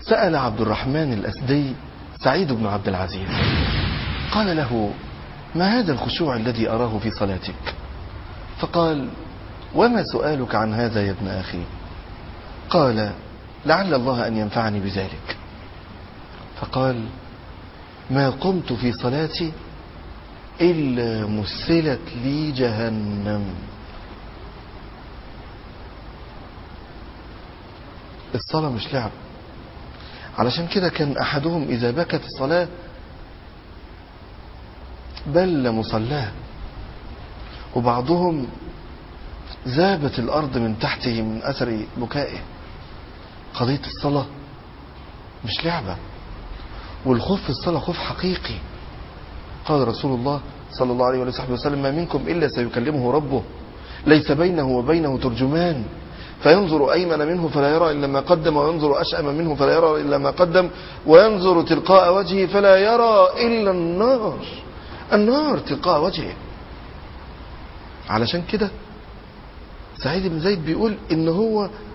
سأل عبد الرحمن الأسدي سعيد بن عبد العزيز قال له ما هذا الخشوع الذي أراه في صلاتك فقال وما سؤالك عن هذا يا ابن أخي قال لعل الله أن ينفعني بذلك فقال ما قمت في صلاتي إلا مثلت لي جهنم الصلاة مش لعب علشان كده كان أحدهم إذا بكت الصلاة بل مصلاه وبعضهم ذابت الأرض من تحته من أثر بكائه قضية الصلاة مش لعبة والخوف في الصلاة خوف حقيقي قال رسول الله صلى الله عليه وصحبه وسلم ما منكم إلا سيكلمه ربه ليس بينه وبينه ترجمان فينظر أيمن منه فلا يرى إلا ما قدم وينظر أشأم منه فلا يرى إلا ما قدم وينظر تلقاء وجهه فلا يرى إلا النار النار تلقاء وجهه علشان كده سعيد بن زيد بيقول إن هو